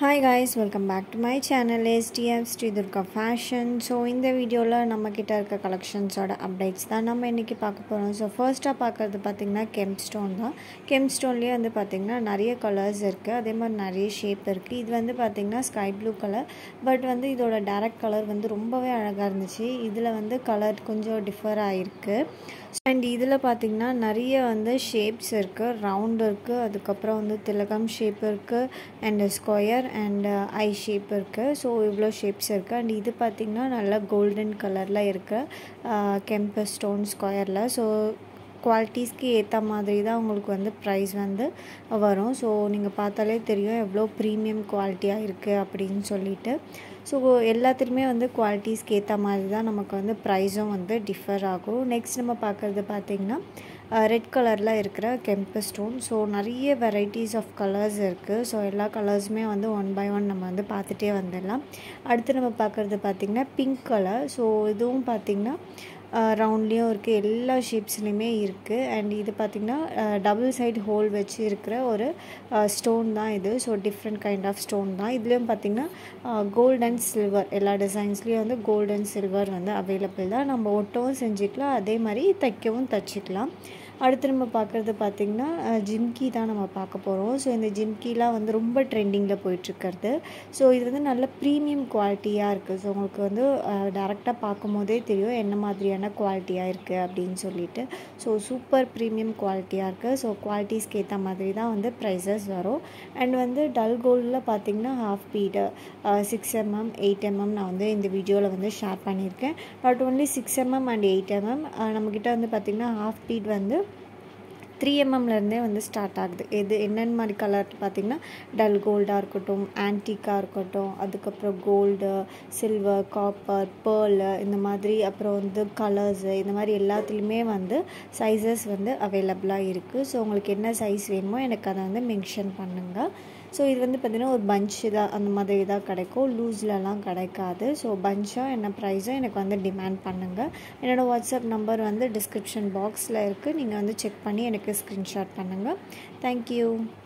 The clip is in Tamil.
hi guys welcome back to my channel S T F Sri Durga fashion so இந்த வீடியோவில் நம்மக்கிட்ட இருக்க கலெக்ஷன்ஸோட அப்டேட்ஸ் தான் நம்ம இன்றைக்கி பார்க்க போகிறோம் ஸோ ஃபர்ஸ்ட்டாக பார்க்குறது பார்த்திங்கன்னா கெம் ஸ்டோன் தான் கெம் ஸ்டோன்லேயே வந்து பார்த்திங்கன்னா நிறைய கலர்ஸ் இருக்குது அதே மாதிரி நிறைய ஷேப் இருக்குது இது வந்து பார்த்திங்கன்னா ஸ்கை ப்ளூ கலர் பட் வந்து இதோட டேரக்ட் கலர் வந்து ரொம்பவே அழகாக இருந்துச்சு இதில் வந்து கலர் கொஞ்சம் டிஃபர் ஆகிருக்கு அண்ட் இதில் பார்த்திங்கன்னா நிறைய வந்து ஷேப்ஸ் இருக்குது ரவுண்ட் இருக்குது அதுக்கப்புறம் வந்து திலகம் ஷேப் இருக்குது and square and I shape இருக்குது ஸோ இவ்வளோ ஷேப்ஸ் இருக்குது அண்ட் இது பார்த்திங்கன்னா நல்லா கோல்டன் கலரில் இருக்குது கெம்பஸ் ஸ்டோன் ஸ்கொயரில் ஸோ குவாலிட்டிஸ்க்கு ஏற்ற மாதிரி தான் உங்களுக்கு வந்து ப்ரைஸ் வந்து வரும் ஸோ நீங்கள் பார்த்தாலே தெரியும் எவ்வளோ ப்ரீமியம் குவாலிட்டியாக இருக்குது அப்படின்னு சொல்லிட்டு ஸோ எல்லாத்துலேயுமே வந்து குவாலிட்டிஸ்க்கு ஏற்ற மாதிரி தான் நமக்கு வந்து ப்ரைஸும் வந்து டிஃபர் ஆகும் நெக்ஸ்ட் நம்ம பார்க்குறது பார்த்திங்கன்னா ரெட் கலரில் இருக்கிற கெம்பு ஸ்டோன் ஸோ நிறைய வெரைட்டிஸ் ஆஃப் கலர்ஸ் இருக்குது ஸோ எல்லா கலர்ஸுமே வந்து ஒன் பை ஒன் நம்ம வந்து பார்த்துட்டே வந்துடலாம் அடுத்து நம்ம பார்க்குறது பார்த்திங்கன்னா பிங்க் கலர் ஸோ இதுவும் பார்த்திங்கன்னா ரவுண்ட்லேயும் இருக்குது எல்லா ஷேப்ஸ்லேயுமே இருக்குது அண்ட் இது பார்த்திங்கன்னா டபுள் சைடு ஹோல் வச்சு இருக்கிற ஒரு ஸ்டோன் தான் இது so different kind of stone தான் இதுலேயும் பார்த்திங்கன்னா கோல்ட் அண்ட் சில்வர் எல்லா டிசைன்ஸ்லேயும் வந்து கோல்ட் அண்ட் சில்வர் வந்து அவைலபிள் தான் நம்ம ஒட்டவும் செஞ்சுக்கலாம் அதே மாதிரி தைக்கவும் தச்சுக்கலாம் அடுத்து நம்ம பார்க்குறது பார்த்திங்கன்னா ஜிம்கி தான் நம்ம பார்க்க போகிறோம் ஸோ இந்த ஜிம்கிலாம் வந்து ரொம்ப ட்ரெண்டிங்கில் போயிட்டுருக்கிறது ஸோ இது வந்து நல்ல ப்ரீமியம் குவாலிட்டியாக இருக்குது ஸோ உங்களுக்கு வந்து டேரெக்டாக பார்க்கும் போதே தெரியும் என்ன மாதிரியான குவாலிட்டியாக இருக்குது அப்படின்னு சொல்லிட்டு ஸோ சூப்பர் ப்ரீமியம் குவாலிட்டியாக இருக்குது ஸோ குவாலிட்டிஸ்க்கு ஏற்ற மாதிரி தான் வந்து ப்ரைஸஸ் வரும் அண்ட் வந்து டல் கோல்டில் பார்த்திங்கன்னா half bead six M M eight M M நான் வந்து இந்த வீடியோவில் வந்து ஷேர் பண்ணியிருக்கேன் not only six M M and eight M M நம்மக்கிட்ட வந்து பார்த்திங்கன்னா ஹாஃப் பீட் வந்து த்ரீ எம்எம்லேருந்தே வந்து ஸ்டார்ட் ஆகுது எது என்னென்ன மாதிரி கலர் பார்த்திங்கன்னா டல் கோல்டாக இருக்கட்டும் ஆன்டிக்காக இருக்கட்டும் அதுக்கப்புறம் கோல்டு சில்வர் காப்பர் பேர்லு இந்த மாதிரி அப்புறம் வந்து கலர்ஸு இந்த மாதிரி எல்லாத்துலேயுமே வந்து சைஸஸ் வந்து அவைலபிளாக இருக்குது ஸோ உங்களுக்கு என்ன சைஸ் வேணுமோ எனக்கு அதை வந்து மென்ஷன் பண்ணுங்கள் ஸோ இது வந்து பார்த்திங்கன்னா ஒரு பஞ்ச் தான் அந்த மாதிரி தான் கிடைக்கும் லூஸ்லலாம் கிடைக்காது ஸோ பஞ்சாக என்ன ப்ரைஸோ எனக்கு வந்து டிமாண்ட் பண்ணுங்கள் என்னோடய வாட்ஸ்அப் நம்பர் வந்து டிஸ்கிரிப்ஷன் பாக்ஸில் இருக்குது நீங்கள் வந்து செக் பண்ணி எனக்கு ஸ்க்ரீன்ஷாட் பண்ணுங்கள் தேங்க்யூ